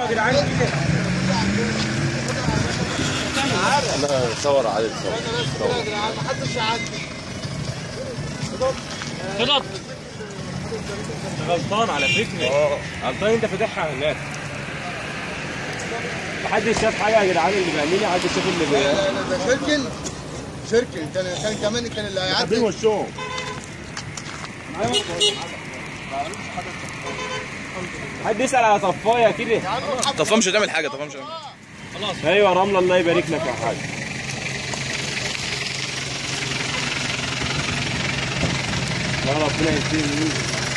جدعان كده لا صور عادل صور غلط غلطان على فكره غلطان انت فاتحها هناك محدش شاف حاجه يا جدعان اللي بيعملي محدش شاف اللي بي... ده شركن شركن كان كان كمان كان اللي هيعدي وشهم حد يسال على طفايه كده طفاه مش هتعمل حاجه طفاه مش هتعمل ايوه رمله الله يبارك لك يا حاج يا ربنا يهديه